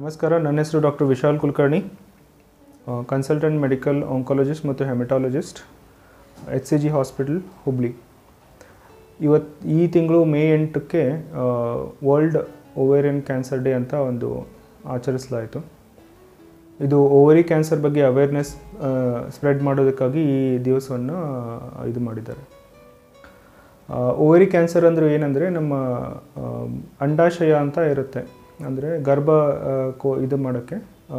ನಮಸ್ಕಾರ ನನ್ನ ಹೆಸರು doctor Vishal Kulkarni consultant medical oncologist ಮತ್ತು haematologist H C G hospital Hubli ಇವತ್ತು ಈ ತಿಂಗಳು ಮೇ ಎಂಟಕ್ಕೆ ವರ್ಲ್ಡ್ ಓವೇರಿಯನ್ ಕ್ಯಾನ್ಸರ್ ಡೇ ಅಂತ ಒಂದು ಆಚರಿಸಲಾಯಿತು ಇದು ಓವರಿ ಕ್ಯಾನ್ಸರ್ ಬಗ್ಗೆ ಅವೇರ್ನೆಸ್ ಸ್ಪ್ರೆಡ್ ಮಾಡೋದಕ್ಕಾಗಿ ಈ ದಿವಸವನ್ನು ಇದು ಮಾಡಿದ್ದಾರೆ ಓವರಿ ಕ್ಯಾನ್ಸರ್ ಅಂದರೆ ಏನಂದರೆ ನಮ್ಮ ಆ, ಅಂಡಾಶಯ ಅಂತ ಇರುತ್ತೆ ಅಂದರೆ ಗರ್ಭ ಆ, ಕೋ ಇದು ಮಾಡೋಕ್ಕೆ ಆ,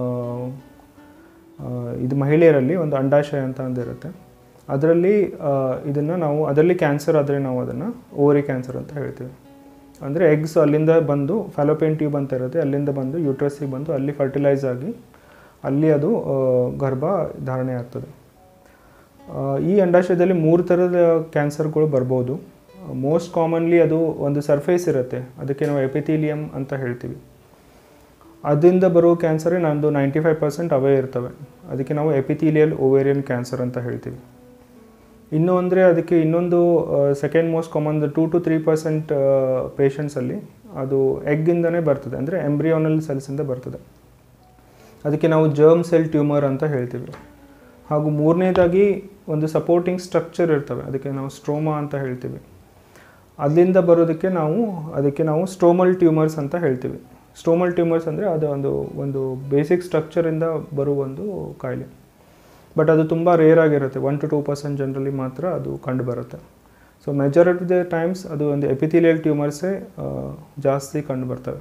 ಆ, ಇದು ಮಹಿಳೆಯರಲ್ಲಿ ಒಂದು ಅಂಡಾಶಯ ಅಂತ ಒಂದಿರುತ್ತೆ ಅದರಲ್ಲಿ ಇದನ್ನು ನಾವು ಅದರಲ್ಲಿ ಕ್ಯಾನ್ಸರ್ ಆದರೆ ನಾವು ಅದನ್ನು ಓವರಿ ಕ್ಯಾನ್ಸರ್ ಅಂತ ಹೇಳ್ತೀವಿ ಅಂದರೆ ಎಗ್ಸ್ ಅಲ್ಲಿಂದ ಬಂದು ಫ್ಯಾಲೋಪೇನ್ ಟ್ಯೂಬ್ ಅಂತ ಇರುತ್ತೆ ಅಲ್ಲಿಂದ ಬಂದು ಯೂಟ್ರಸ್ಸಿಗೆ ಬಂದು ಅಲ್ಲಿ ಫರ್ಟಿಲೈಸ್ ಆಗಿ ಅಲ್ಲಿ ಅದು ಆ, ಗರ್ಭ ಧಾರಣೆ ಆಗ್ತದೆ ಆ, ಈ ಅಂಡಾಶಯದಲ್ಲಿ ಮೂರು ಥರದ ಕ್ಯಾನ್ಸರ್ಗಳು ಬರ್ಬೋದು ಮೋಸ್ಟ್ ಕಾಮನ್ಲಿ ಅದು ಒಂದು ಸರ್ಫೇಸ್ ಇರುತ್ತೆ ಅದಕ್ಕೆ ನಾವು ಎಪಿಥೀಲಿಯಂ ಅಂತ ಹೇಳ್ತೀವಿ ಅದರಿಂದ ಬರೋ ಕ್ಯಾನ್ಸರೇ ನಂದು ನೈಂಟಿ ಫೈವ್ ಪರ್ಸೆಂಟ್ ಅವೇ ಇರ್ತವೆ ಅದಕ್ಕೆ ನಾವು ಎಪಿಥೀಲಿಯಲ್ ಓವೇರಿಯನ್ ಕ್ಯಾನ್ಸರ್ ಅಂತ ಹೇಳ್ತೀವಿ ಇನ್ನು ಅಂದರೆ ಅದಕ್ಕೆ ಇನ್ನೊಂದು second most common two to three percent ಪೇಷಂಟ್ಸಲ್ಲಿ ಅದು ಎಗ್ಗಿಂದನೇ ಬರ್ತದೆ ಅಂದರೆ ಎಂಬ್ರಿಯೋನಲ್ ಸೆಲ್ಸಿಂದ ಬರ್ತದೆ ಅದಕ್ಕೆ ನಾವು ಜರ್ಮ್ ಸೆಲ್ ಟ್ಯೂಮರ್ ಅಂತ ಹೇಳ್ತೀವಿ ಹಾಗೂ ಮೂರನೇದಾಗಿ ಒಂದು ಸಪೋರ್ಟಿಂಗ್ ಸ್ಟ್ರಕ್ಚರ್ ಇರ್ತವೆ ಅದಕ್ಕೆ ನಾವು ಸ್ಟ್ರೋಮಾ ಅಂತ ಹೇಳ್ತೀವಿ ಅಲ್ಲಿಂದ ಬರೋದಕ್ಕೆ ನಾವು ಅದಕ್ಕೆ ನಾವು ಸ್ಟ್ರೋಮಲ್ ಟ್ಯೂಮರ್ಸ್ ಅಂತ ಹೇಳ್ತೀವಿ ಸ್ಟ್ರೋಮಲ್ ಟ್ಯೂಮರ್ಸ್ ಅಂದರೆ ಅದು ಒಂದು ಒಂದು ಬೇಸಿಕ್ ಸ್ಟ್ರಕ್ಚರಿಂದ ಬರುವ ಒಂದು ಕಾಯಿಲೆ ಬಟ್ ಅದು ತುಂಬ ರೇರ್ ಆಗಿರುತ್ತೆ ಒನ್ ಟು ಟೂ ಪರ್ಸೆಂಟ್ ಜನರಲ್ಲಿ ಮಾತ್ರ ಅದು ಕಂಡು ಬರುತ್ತೆ ಸೊ ಮೆಜಾರಿಟಿ ದ ಟೈಮ್ಸ್ ಅದು ಒಂದು ಎಪಿಥಿಲಿಯಲ್ ಟ್ಯೂಮರ್ಸೇ ಜಾಸ್ತಿ ಕಂಡು ಬರ್ತವೆ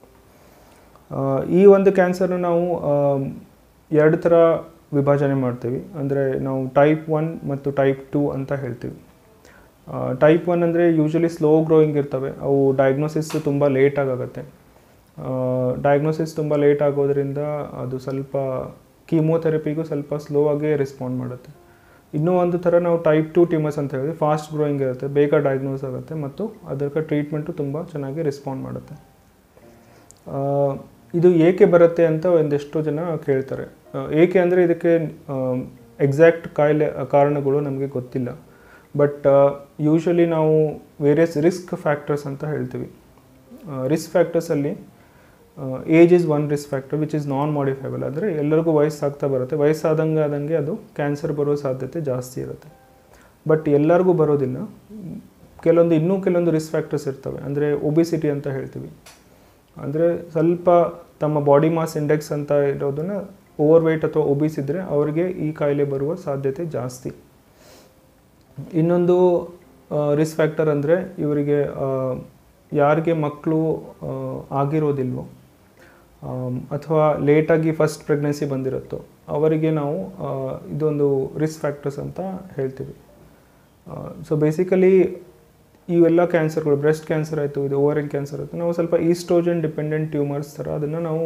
ಆ, ಈ ಒಂದು ಕ್ಯಾನ್ಸರ್ನ ನಾವು ಆ, ಎರಡು ಥರ ವಿಭಜನೆ ಮಾಡ್ತೀವಿ ಅಂದರೆ ನಾವು ಟೈಪ್ ಒನ್ ಮತ್ತು ಟೈಪ್ ಟೂ ಅಂತ ಹೇಳ್ತೀವಿ ಟೈಪ್ ಒನ್ ಅಂದರೆ ಯೂಶಲಿ ಸ್ಲೋ ಗ್ರೋಯಿಂಗ್ ಇರ್ತವೆ ಅವು ಡಯಾಗ್ನೋಸಿಸ್ ತುಂಬ ಲೇಟಾಗಿ ಆಗುತ್ತೆ ಡಯಾಗ್ನೋಸಿಸ್ ತುಂಬ ಲೇಟ್ ಆಗೋದ್ರಿಂದ ಅದು ಸ್ವಲ್ಪ ಕೀಮೋಥೆರಪಿಗೂ ಸ್ವಲ್ಪ ಸ್ಲೋ ಆಗೇ ರೆಸ್ಪಾಂಡ್ ಮಾಡುತ್ತೆ ಇನ್ನೂ ಒಂದು ಥರ ನಾವು ಟೈಪ್ ಟು ಟ್ಯೂಮರ್ಸ್ ಅಂತ ಹೇಳಿದ್ರೆ ಫಾಸ್ಟ್ ಗ್ರೋಯಿಂಗ್ ಇರುತ್ತೆ ಬೇಗ ಡಯಾಗ್ನೋಸ್ ಆಗುತ್ತೆ ಮತ್ತು ಅದಕ್ಕೆ ಟ್ರೀಟ್ಮೆಂಟು ತುಂಬ ಚೆನ್ನಾಗಿ ರೆಸ್ಪಾಂಡ್ ಮಾಡುತ್ತೆ ಆ, ಇದು ಏಕೆ ಬರುತ್ತೆ ಅಂತ ಒಂದೆಷ್ಟೋ ಜನ ಕೇಳ್ತಾರೆ ಆ, ಏಕೆ ಅಂದರೆ ಇದಕ್ಕೆ ಎಕ್ಸಾಕ್ಟ್ ಕಾಯಿಲೆ ಕಾರಣಗಳು ನಮಗೆ ಗೊತ್ತಿಲ್ಲ ಬಟ್ ಯೂಶ್ವಲಿ ನಾವು ವೇರಿಯಸ್ ರಿಸ್ಕ್ ಫ್ಯಾಕ್ಟರ್ಸ್ ಅಂತ ಹೇಳ್ತೀವಿ ರಿಸ್ಕ್ ಫ್ಯಾಕ್ಟರ್ಸಲ್ಲಿ age is one risk factor which is non modifiable ಅಂದರೆ ಎಲ್ಲರಿಗೂ ವಯಸ್ಸಾಗ್ತಾ ಬರುತ್ತೆ ವಯಸ್ಸಾದಂಗೆ ಆದಂಗೆ ಅದು ಕ್ಯಾನ್ಸರ್ ಬರೋ ಸಾಧ್ಯತೆ ಜಾಸ್ತಿ ಇರುತ್ತೆ ಬಟ್ ಎಲ್ಲರಿಗೂ ಬರೋದಿಲ್ಲ ಕೆಲವೊಂದು ಇನ್ನೂ ಕೆಲವೊಂದು ರಿಸ್ಕ್ ಫ್ಯಾಕ್ಟರ್ಸ್ ಇರ್ತವೆ ಅಂದರೆ ಒಬಿಸಿಟಿ ಅಂತ ಹೇಳ್ತೀವಿ ಅಂದರೆ ಸ್ವಲ್ಪ ತಮ್ಮ ಬಾಡಿ ಮಾಸ್ ಇಂಡೆಕ್ಸ್ ಅಂತ ಇರೋದನ್ನ ಓವರ್ ವೆಯ್ಟ್ ಅಥವಾ ಒಬಿಸ್ ಇದ್ದರೆ ಅವರಿಗೆ ಈ ಕಾಯಿಲೆ ಬರುವ ಸಾಧ್ಯತೆ ಜಾಸ್ತಿ ಇನ್ನೊಂದು ರಿಸ್ಕ್ ಫ್ಯಾಕ್ಟರ್ ಅಂದರೆ ಇವರಿಗೆ ಆ, ಯಾರಿಗೆ ಮಕ್ಕಳು ಆ, ಆಗಿರೋದಿಲ್ವೋ ಆಮ್, ಅಥವಾ ಲೇಟಾಗಿ ಫಸ್ಟ್ ಪ್ರೆಗ್ನೆನ್ಸಿ ಬಂದಿರುತ್ತೋ ಅವರಿಗೆ ನಾವು ಆ, ಇದೊಂದು ರಿಸ್ಕ್ ಫ್ಯಾಕ್ಟರ್ಸ್ ಅಂತ ಹೇಳ್ತೀವಿ ಸೊ ಬೇಸಿಕಲಿ ಇವೆಲ್ಲ ಕ್ಯಾನ್ಸರ್ಗಳು ಬ್ರೆಸ್ಟ್ ಕ್ಯಾನ್ಸರ್ ಆಯಿತು ಇದು ಓವರಿನ್ ಕ್ಯಾನ್ಸರ್ ಆಯಿತು ನಾವು ಸ್ವಲ್ಪ ಈಸ್ಟ್ರೋಜನ್ ಡಿಪೆಂಡೆಂಟ್ ಟ್ಯೂಮರ್ಸ್ ಥರ ಅದನ್ನು ನಾವು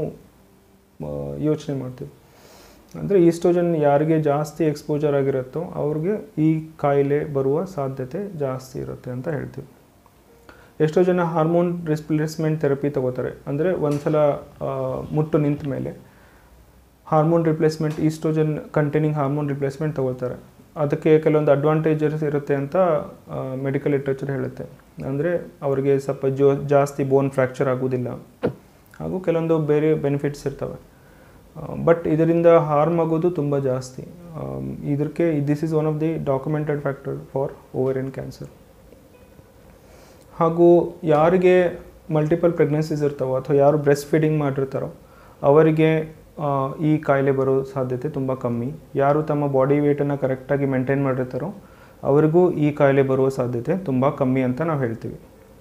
ಯೋಚನೆ ಮಾಡ್ತೀವಿ ಅಂದರೆ ಈಸ್ಟ್ರೋಜನ್ ಯಾರಿಗೆ ಜಾಸ್ತಿ ಎಕ್ಸ್ಪೋಜರ್ ಆಗಿರುತ್ತೋ ಅವ್ರಿಗೆ ಈ ಕಾಯಿಲೆ ಬರುವ ಸಾಧ್ಯತೆ ಜಾಸ್ತಿ ಇರುತ್ತೆ ಅಂತ ಹೇಳ್ತೀವಿ ಎಷ್ಟೋ ಜನ ಹಾರ್ಮೋನ್ ರಿಪ್ಲೇಸ್ಮೆಂಟ್ ಥೆರಪಿ ತಗೋತಾರೆ ಅಂದರೆ ಒಂದ್ಸಲ ಆ, ಮುಟ್ಟು ನಿಂತ ಮೇಲೆ hormone replacement oestrogen containing hormone replacement ತಗೋತಾರೆ ಅದಕ್ಕೆ ಕೆಲವೊಂದು ಅಡ್ವಾಂಟೇಜಸ್ ಇರುತ್ತೆ ಅಂತ ಮೆಡಿಕಲ್ ಲಿಟ್ರೇಚರ್ ಹೇಳುತ್ತೆ ಅಂದರೆ ಅವರಿಗೆ ಸ್ವಲ್ಪ ಜೋ ಜಾಸ್ತಿ ಬೋನ್ ಫ್ರ್ಯಾಕ್ಚರ್ ಆಗೋದಿಲ್ಲ ಹಾಗೂ ಕೆಲವೊಂದು ಬೇರೆ ಬೆನಿಫಿಟ್ಸ್ ಇರ್ತವೆ ಬಟ್ ಇದರಿಂದ ಹಾರ್ಮ್ ಆಗೋದು ತುಂಬ ಜಾಸ್ತಿ ಆಮ್, ಇದಕ್ಕೆ this is one of the documented factor for ovarian cancer ಹಾಗೂ ಯಾರಿಗೆ ಮಲ್ಟಿಪಲ್ ಪ್ರೆಗ್ನೆನ್ಸೀಸ್ ಇರ್ತಾವೋ ಅಥವಾ ಯಾರು ಬ್ರೆಸ್ಟ್ ಫೀಡಿಂಗ್ ಮಾಡಿರ್ತಾರೋ ಅವರಿಗೆ ಆ, ಈ ಕಾಯಿಲೆ ಬರೋ ಸಾಧ್ಯತೆ ತುಂಬ ಕಮ್ಮಿ ಯಾರು ತಮ್ಮ ಬಾಡಿ ವೇಟನ್ನು ಕರೆಕ್ಟಾಗಿ ಮೇಂಟೈನ್ ಮಾಡಿರ್ತಾರೋ ಅವರಿಗೂ ಈ ಕಾಯಿಲೆ ಬರುವ ಸಾಧ್ಯತೆ ತುಂಬ ಕಮ್ಮಿ ಅಂತ ನಾವು ಹೇಳ್ತೀವಿ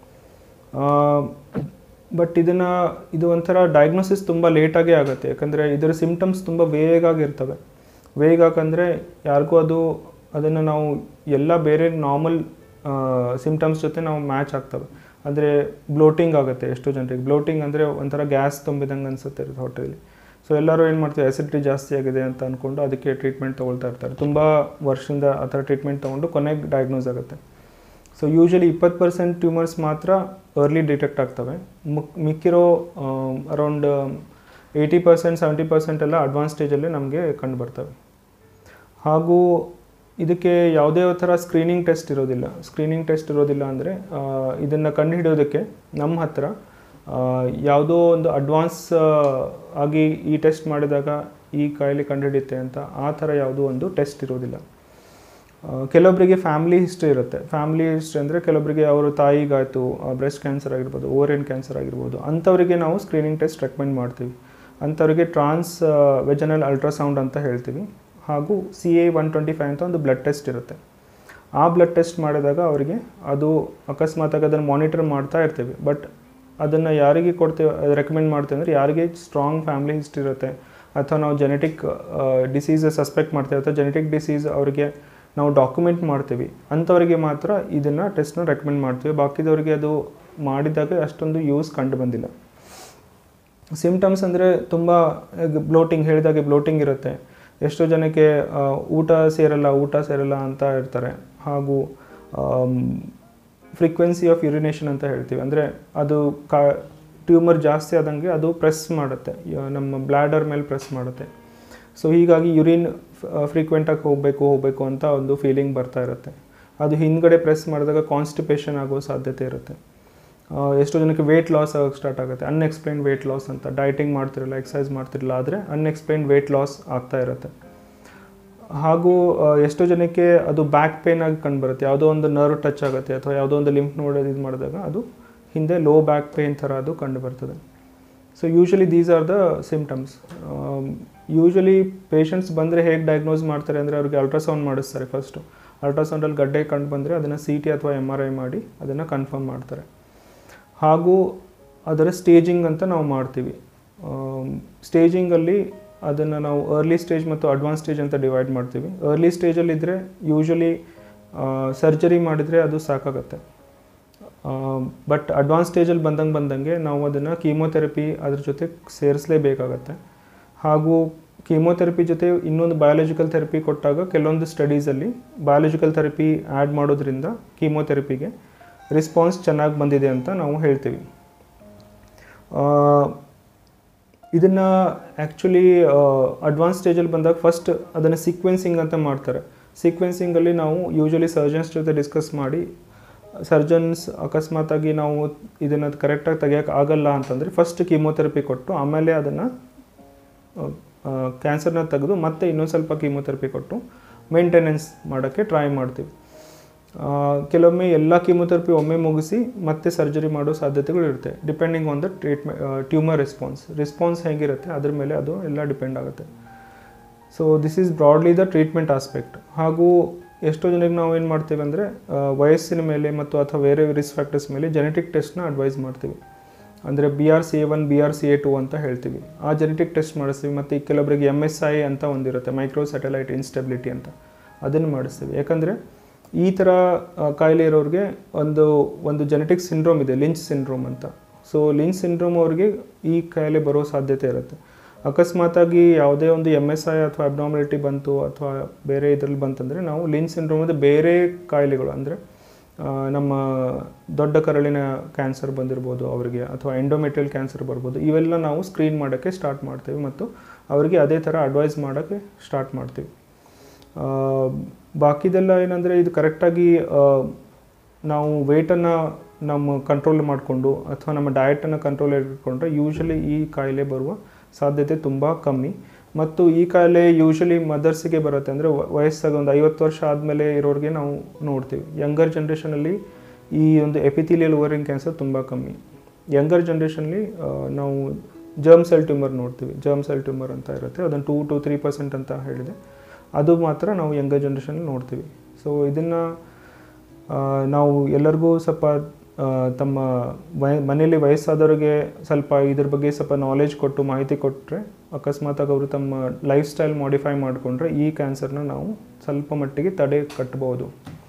ಬಟ್ ಇದನ್ನು ಇದು ಒಂಥರ ಡಯಾಗ್ನೋಸಿಸ್ ತುಂಬ ಲೇಟಾಗೇ ಆಗುತ್ತೆ ಯಾಕಂದರೆ ಇದರ ಸಿಮ್ಟಮ್ಸ್ ತುಂಬ ವೇಗಾಗಿರ್ತವೆ ವೇಗಾಕಂದರೆ ಯಾರಿಗೂ ಅದು ಅದನ್ನು ನಾವು ಎಲ್ಲ ಬೇರೆ ನಾರ್ಮಲ್ ಸಿಮ್ಟಮ್ಸ್ ಜೊತೆ ನಾವು ಮ್ಯಾಚ್ ಆಗ್ತವೆ ಅಂದರೆ ಬ್ಲೋಟಿಂಗ್ ಆಗುತ್ತೆ ಎಷ್ಟೋ ಜನರಿಗೆ ಬ್ಲೋಟಿಂಗ್ ಅಂದರೆ ಒಂಥರ ಗ್ಯಾಸ್ ತುಂಬಿದಂಗೆ ಅನಿಸುತ್ತೆ ಹೊಟ್ಟೆಯಲ್ಲಿ ಸೊ ಎಲ್ಲರೂ ಏನು ಮಾಡ್ತಾರೆ ಆ್ಯಸಿಡಿಟಿ ಜಾಸ್ತಿ ಆಗಿದೆ ಅಂತ ಅಂದ್ಕೊಂಡು ಅದಕ್ಕೆ ಟ್ರೀಟ್ಮೆಂಟ್ ತೊಗೊಳ್ತಾ ಇರ್ತಾರೆ ತುಂಬ ವರ್ಷದಿಂದ ಆ ಥರ ಟ್ರೀಟ್ಮೆಂಟ್ ತೊಗೊಂಡು ಕೊನೆಗೆ ಡಯಾಗ್ನೋಸ್ ಆಗುತ್ತೆ ಸೊ ಯೂಶಲಿ ಇಪ್ಪತ್ತು ಪರ್ಸೆಂಟ್ ಟ್ಯೂಮರ್ಸ್ ಮಾತ್ರ ಅರ್ಲಿ ಡಿಟೆಕ್ಟ್ ಆಗ್ತವೆ ಮುಕ್ ಮಿಕ್ಕಿರೋ around eighty percent seventy percent ಎಲ್ಲ ಅಡ್ವಾನ್ಸ್ ಸ್ಟೇಜಲ್ಲೇ ನಮಗೆ ಕಂಡು ಬರ್ತವೆ ಹಾಗೂ ಇದಕ್ಕೆ ಯಾವುದೇ ಥರ ಸ್ಕ್ರೀನಿಂಗ್ ಟೆಸ್ಟ್ ಇರೋದಿಲ್ಲ ಸ್ಕ್ರೀನಿಂಗ್ ಟೆಸ್ಟ್ ಇರೋದಿಲ್ಲ ಅಂದರೆ ಇದನ್ನು ಕಂಡುಹಿಡಿಯೋದಕ್ಕೆ ನಮ್ಮ ಹತ್ರ ಯಾವುದೋ ಒಂದು ಅಡ್ವಾನ್ಸ್ ಆಗಿ ಈ ಟೆಸ್ಟ್ ಮಾಡಿದಾಗ ಈ ಕಾಯಿಲೆ ಕಂಡುಹಿಡಿಯುತ್ತೆ ಅಂತ ಆ ಥರ ಯಾವುದೋ ಒಂದು ಟೆಸ್ಟ್ ಇರೋದಿಲ್ಲ ಆ, ಕೆಲವೊಬ್ಬರಿಗೆ ಫ್ಯಾಮಿಲಿ ಹಿಸ್ಟ್ರಿ ಇರುತ್ತೆ ಫ್ಯಾಮಿಲಿ ಹಿಸ್ಟ್ರಿ ಅಂದರೆ ಕೆಲವೊಬ್ಬರಿಗೆ ಅವರ ತಾಯಿಗಾಯಿತು ಬ್ರೆಸ್ಟ್ ಕ್ಯಾನ್ಸರ್ ಆಗಿರ್ಬೋದು ಓರಿಯನ್ ಕ್ಯಾನ್ಸರ್ ಆಗಿರ್ಬೋದು ಅಂಥವರಿಗೆ ನಾವು ಸ್ಕ್ರೀನಿಂಗ್ ಟೆಸ್ಟ್ ರೆಕಮೆಂಡ್ ಮಾಡ್ತೀವಿ ಅಂಥವರಿಗೆ ಟ್ರಾನ್ಸ್ ವೆಜನಲ್ ಅಲ್ಟ್ರಾಸೌಂಡ್ ಅಂತ ಹೇಳ್ತೀವಿ ಹಾಗೂ C A one twenty five ಅಂತ ಒಂದು ಬ್ಲಡ್ ಟೆಸ್ಟ್ ಇರುತ್ತೆ ಆ ಬ್ಲಡ್ ಟೆಸ್ಟ್ ಮಾಡಿದಾಗ ಅವರಿಗೆ ಅದು ಅಕಸ್ಮಾತಾಗಿ ಅದನ್ನು ಮಾನಿಟರ್ ಮಾಡ್ತಾ ಇರ್ತೀವಿ ಬಟ್ ಅದನ್ನು ಯಾರಿಗೆ ಕೊಡ್ತೇವೆ ರೆಕಮೆಂಡ್ ಮಾಡ್ತೇವೆ ಅಂದರೆ ಯಾರಿಗೆ ಸ್ಟ್ರಾಂಗ್ ಫ್ಯಾಮಿಲಿ ಹಿಸ್ಟ್ರಿ ಇರುತ್ತೆ ಅಥವಾ ನಾವು ಜೆನೆಟಿಕ್ ಡಿಸೀಸ್ ಸಸ್ಪೆಕ್ಟ್ ಮಾಡ್ತೇವೆ ಅಥವಾ ಜೆನೆಟಿಕ್ ಡಿಸೀಸ್ ಅವರಿಗೆ ನಾವು ಡಾಕ್ಯುಮೆಂಟ್ ಮಾಡ್ತೀವಿ ಅಂಥವರಿಗೆ ಮಾತ್ರ ಇದನ್ನು ಟೆಸ್ಟ್ನ ರೆಕಮೆಂಡ್ ಮಾಡ್ತೀವಿ ಬಾಕಿದವರಿಗೆ ಅದು ಮಾಡಿದಾಗ ಅಷ್ಟೊಂದು ಯೂಸ್ ಕಂಡು ಬಂದಿಲ್ಲ ಸಿಮ್ಟಮ್ಸ್ ಅಂದರೆ ತುಂಬ ಬ್ಲೋಟಿಂಗ್ ಹೇಳಿದಾಗೆ ಬ್ಲೋಟಿಂಗ್ ಇರುತ್ತೆ ಎಷ್ಟೋ ಜನಕ್ಕೆ ಆ, ಊಟ ಸೇರಲ್ಲ ಊಟ ಸೇರಲ್ಲ ಅಂತ ಇರ್ತಾರೆ ಹಾಗೂ ಫ್ರೀಕ್ವೆನ್ಸಿ ಆಫ್ ಯುರಿನೇಷನ್ ಅಂತ ಹೇಳ್ತೀವಿ ಅಂದರೆ ಅದು ಕಾ ಟ್ಯೂಮರ್ ಜಾಸ್ತಿ ಆದಂಗೆ ಅದು ಪ್ರೆಸ್ ಮಾಡುತ್ತೆ ಯ- ನಮ್ಮ ಬ್ಲ್ಯಾಡರ್ ಮೇಲೆ ಪ್ರೆಸ್ ಮಾಡುತ್ತೆ ಸೊ ಹೀಗಾಗಿ ಯುರಿನ್ ಫ್ರೀಕ್ವೆಂಟಾಗಿ ಹೋಗಬೇಕು ಹೋಗಬೇಕು ಅಂತ ಒಂದು ಫೀಲಿಂಗ್ ಬರ್ತಾ ಇರುತ್ತೆ ಅದು ಹಿಂದ್ಗಡೆ ಪ್ರೆಸ್ ಮಾಡಿದಾಗ ಕಾನ್ಸ್ಟಿಪೇಷನ್ ಆಗೋ ಸಾಧ್ಯತೆ ಇರುತ್ತೆ ಆ, ಎಷ್ಟೋ ಜನಕ್ಕೆ ವೇಟ್ ಲಾಸ್ ಆಗೋಕ್ಕೆ ಸ್ಟಾರ್ಟ್ ಆಗುತ್ತೆ ಅನ್ಎಕ್ಸ್ಪ್ಲೈನ್ಡ್ ವೇಟ್ ಲಾಸ್ ಅಂತ ಡೈಟಿಂಗ್ ಮಾಡ್ತಿರಲ್ಲ ಎಕ್ಸಸೈಸ್ ಮಾಡ್ತಿರಲ್ಲ ಆದರೆ ಅನ್ಎಕ್ಸ್ಪ್ಲೈನ್ಡ್ ವೇಟ್ ಲಾಸ್ ಆಗ್ತಾ ಇರುತ್ತೆ ಹಾಗೂ ಆ, ಎಷ್ಟೋ ಜನಕ್ಕೆ ಅದು ಬ್ಯಾಕ್ ಪೇನ್ ಆಗಿ ಕಂಡುಬರುತ್ತೆ ಯಾವುದೋ ಒಂದು ನರ್ವ್ ಟಚ್ ಆಗುತ್ತೆ ಅಥವಾ ಯಾವುದೋ ಒಂದು ಲಿಂಫ್ ನೋಡ್ ಇದು ಮಾಡಿದಾಗ ಅದು ಹಿಂದೆ ಲೋ ಬ್ಯಾಕ್ ಪೇನ್ ಥರ ಅದು ಕಂಡು ಬರ್ತದೆ so usually these are the symptoms usually patients ಬಂದರೆ ಹೇಗೆ ಡಯಾಗ್ನೋಸ್ ಮಾಡ್ತಾರೆ ಅಂದರೆ ಅವ್ರಿಗೆ ಅಲ್ಟ್ರಾಸೌಂಡ್ ಮಾಡಿಸ್ತಾರೆ ಫಸ್ಟು ಅಲ್ಟ್ರಾಸೌಂಡಲ್ಲಿ ಗಡ್ಡೆ ಕಂಡು ಬಂದರೆ ಅದನ್ನು ಸಿ ಟಿ ಅಥವಾ ಎಮ್ ಆರ್ ಐ ಮಾಡಿ ಅದನ್ನು ಕನ್ಫರ್ಮ್ ಮಾಡ್ತಾರೆ ಹಾಗೂ ಅದರ ಸ್ಟೇಜಿಂಗ್ ಅಂತ ನಾವು ಮಾಡ್ತೀವಿ ಸ್ಟೇಜಿಂಗಲ್ಲಿ ಅದನ್ನು ನಾವು ಅರ್ಲಿ ಸ್ಟೇಜ್ ಮತ್ತು ಅಡ್ವಾನ್ಸ್ ಸ್ಟೇಜ್ ಅಂತ ಡಿವೈಡ್ ಮಾಡ್ತೀವಿ ಅರ್ಲಿ ಸ್ಟೇಜಲ್ಲಿದ್ದರೆ ಯೂಶಲಿ ಸರ್ಜರಿ ಮಾಡಿದರೆ ಅದು ಸಾಕಾಗತ್ತೆ ಬಟ್ ಅಡ್ವಾನ್ಸ್ ಸ್ಟೇಜಲ್ಲಿ ಬಂದಂಗೆ ಬಂದಂಗೆ ನಾವು ಅದನ್ನು ಕೀಮೋಥೆರಪಿ ಅದ್ರ ಜೊತೆ ಸೇರಿಸಲೇಬೇಕಾಗತ್ತೆ ಹಾಗೂ ಕೀಮೋಥೆರಪಿ ಜೊತೆ ಇನ್ನೊಂದು ಬಯಾಲಜಿಕಲ್ ಥೆರಪಿ ಕೊಟ್ಟಾಗ ಕೆಲವೊಂದು ಸ್ಟಡೀಸಲ್ಲಿ ಬಯಾಲಜಿಕಲ್ ಥೆರಪಿ ಆ್ಯಡ್ ಮಾಡೋದ್ರಿಂದ ಕೀಮೋಥೆರಪಿಗೆ ರೆಸ್ಪಾನ್ಸ್ ಚೆನ್ನಾಗಿ ಬಂದಿದೆ ಅಂತ ನಾವು ಹೇಳ್ತೀವಿ ಇದನ್ನು ಆ್ಯಕ್ಚುಲಿ ಅಡ್ವಾನ್ಸ್ ಸ್ಟೇಜಲ್ಲಿ ಬಂದಾಗ ಫಸ್ಟ್ ಅದನ್ನು ಸೀಕ್ವೆನ್ಸಿಂಗ್ ಅಂತ ಮಾಡ್ತಾರೆ ಸೀಕ್ವೆನ್ಸಿಂಗಲ್ಲಿ ನಾವು ಯೂಶಲಿ ಸರ್ಜನ್ಸ್ ಜೊತೆ ಡಿಸ್ಕಸ್ ಮಾಡಿ ಸರ್ಜನ್ಸ್ ಅಕಸ್ಮಾತಾಗಿ ನಾವು ಇದನ್ನು ಕರೆಕ್ಟಾಗಿ ತೆಗಿಯೋಕೆ ಆಗಲ್ಲ ಅಂತಂದರೆ ಫಸ್ಟ್ ಕೀಮೋಥೆರಪಿ ಕೊಟ್ಟು ಆಮೇಲೆ ಅದನ್ನು ಕ್ಯಾನ್ಸರ್ನ ತೆಗೆದು ಮತ್ತೆ ಇನ್ನೊಂದು ಸ್ವಲ್ಪ ಕೀಮೋಥೆರಪಿ ಕೊಟ್ಟು ಮೇಂಟೆನೆನ್ಸ್ ಮಾಡೋಕ್ಕೆ ಟ್ರೈ ಮಾಡ್ತೀವಿ ಆ, ಕೆಲವೊಮ್ಮೆ ಎಲ್ಲ ಕೀಮೋಥೆರಪಿ ಒಮ್ಮೆ ಮುಗಿಸಿ ಮತ್ತೆ ಸರ್ಜರಿ ಮಾಡೋ ಸಾಧ್ಯತೆಗಳು ಇರುತ್ತೆ depending on the treatment tumour response response ಹೇಗಿರುತ್ತೆ ಅದ್ರ ಮೇಲೆ ಅದು ಎಲ್ಲ ಡಿಪೆಂಡ್ ಆಗುತ್ತೆ so this is broadly the treatment aspect ಹಾಗೂ ಎಷ್ಟೋ ಜನಕ್ಕೆ ನಾವು ಏನು ಮಾಡ್ತೀವಿ ಅಂದರೆ ವಯಸ್ಸಿನ ಮೇಲೆ ಮತ್ತು ಅಥವಾ ಬೇರೆ ರಿಸ್ಕ್ ಫ್ಯಾಕ್ಟರ್ಸ್ ಮೇಲೆ ಜೆನೆಟಿಕ್ ಟೆಸ್ಟ್ನ ಅಡ್ವೈಸ್ ಮಾಡ್ತೀವಿ ಅಂದರೆ B R C A one B R C A two ಅಂತ ಹೇಳ್ತೀವಿ ಆ ಜೆನೆಟಿಕ್ ಟೆಸ್ಟ್ ಮಾಡಿಸ್ತೀವಿ ಮತ್ತು ಈ ಕೆಲವೊಬ್ಬರಿಗೆ ಎಮ್ ಎಸ್ ಐ ಅಂತ ಒಂದಿರುತ್ತೆ ಮೈಕ್ರೋ ಸ್ಯಾಟಲೈಟ್ ಇನ್ಸ್ಟೆಬಿಲಿಟಿ ಅಂತ ಅದನ್ನು ಮಾಡಿಸ್ತೀವಿ ಯಾಕಂದರೆ ಈ ಥರ ಆ, ಕಾಯಿಲೆ ಇರೋರಿಗೆ ಒಂದು ಒಂದು ಜೆನೆಟಿಕ್ ಸಿಂಡ್ರೋಮ್ ಇದೆ ಲಿಂಚ್ ಸಿಂಡ್ರೋಮ್ ಅಂತ ಸೊ ಲಿಂಚ್ ಸಿಂಡ್ರೋಮ್ ಅವ್ರಿಗೆ ಈ ಕಾಯಿಲೆ ಬರೋ ಸಾಧ್ಯತೆ ಇರುತ್ತೆ ಅಕಸ್ಮಾತಾಗಿ ಯಾವುದೇ ಒಂದು ಎಮ್ ಎಸ್ ಐ ಅಥವಾ ಅಬ್ನಾಮಿಲಿಟಿ ಬಂತು ಅಥವಾ ಬೇರೆ ಇದರಲ್ಲಿ ಬಂತಂದರೆ ನಾವು ಲಿಂಚ್ ಸಿಂಡ್ರೋಮದ ಬೇರೆ ಕಾಯಿಲೆಗಳು ಅಂದರೆ ನಮ್ಮ ದೊಡ್ಡ ಕರಳಿನ ಕ್ಯಾನ್ಸರ್ ಬಂದಿರ್ಬೋದು ಅವರಿಗೆ ಅಥವಾ ಎಂಡೋಮೆಟ್ರಿಯಲ್ ಕ್ಯಾನ್ಸರ್ ಬರ್ಬೋದು ಇವೆಲ್ಲ ನಾವು ಸ್ಕ್ರೀನ್ ಮಾಡೋಕ್ಕೆ ಸ್ಟಾರ್ಟ್ ಮಾಡ್ತೀವಿ ಮತ್ತು ಅವರಿಗೆ ಅದೇ ಥರ ಅಡ್ವೈಸ್ ಮಾಡೋಕ್ಕೆ ಸ್ಟಾರ್ಟ್ ಮಾಡ್ತೀವಿ ಆ, ಬಾಕಿದೆಲ್ಲ ಏನಂದರೆ ಇದು ಕರೆಕ್ಟಾಗಿ ನಾವು ವೆಯ್ಟನ್ನು ನಮ್ಮ ಕಂಟ್ರೋಲ್ ಮಾಡಿಕೊಂಡು ಅಥವಾ ನಮ್ಮ ಡಯಟನ್ನು ಕಂಟ್ರೋಲ್ ಇಟ್ಕೊಂಡ್ರೆ ಯೂಶಲಿ ಈ ಕಾಯಿಲೆ ಬರುವ ಸಾಧ್ಯತೆ ತುಂಬ ಕಮ್ಮಿ ಮತ್ತು ಈ ಕಾಯಿಲೆ ಯೂಶಲಿ ಮದರ್ಸಿಗೆ ಬರುತ್ತೆ ಅಂದರೆ ವಯಸ್ಸಾಗ ಒಂದು ಐವತ್ತು ವರ್ಷ ಆದಮೇಲೆ ಇರೋರಿಗೆ ನಾವು ನೋಡ್ತೀವಿ ಯಂಗರ್ ಜನ್ರೇಷನಲ್ಲಿ ಈ ಒಂದು ಎಪಿಥಿಲಿಯಲ್ ಓವರಿಂಗ್ ಕ್ಯಾನ್ಸರ್ ತುಂಬ ಕಮ್ಮಿ ಯಂಗರ್ ಜನ್ರೇಷನ್ಲಿ ನಾವು ಜರ್ಮ್ ಸೆಲ್ ಟ್ಯೂಮರ್ ನೋಡ್ತೀವಿ ಜರ್ಮ್ ಸೆಲ್ ಟ್ಯೂಮರ್ ಅಂತ ಇರುತ್ತೆ ಅದನ್ನು ಟೂ ಟು ತ್ರೀ ಪರ್ಸೆಂಟ್ ಅಂತ ಹೇಳಿದೆ ಅದು ಮಾತ್ರ ನಾವು ಯಂಗರ್ ಜನ್ರೇಷನಲ್ಲಿ ನೋಡ್ತೀವಿ ಸೊ ಇದನ್ನು ನಾವು ಎಲ್ಲರಿಗೂ ಸ್ವಲ್ಪ ಆ, ತಮ್ಮ ವಯ ಮನೆಯಲ್ಲಿ ವಯಸ್ಸಾದವರಿಗೆ ಸ್ವಲ್ಪ ಇದ್ರ ಬಗ್ಗೆ ಸ್ವಲ್ಪ ನಾಲೆಜ್ ಕೊಟ್ಟು ಮಾಹಿತಿ ಕೊಟ್ಟರೆ ಅಕಸ್ಮಾತಾಗಿ ಅವರು ತಮ್ಮ ಲೈಫ್ ಸ್ಟೈಲ್ ಮಾಡಿಫೈ ಮಾಡಿಕೊಂಡ್ರೆ ಈ ಕ್ಯಾನ್ಸರ್ನ ನಾವು ಸ್ವಲ್ಪ ಮಟ್ಟಿಗೆ ತಡೆ ಕಟ್ಬೋದು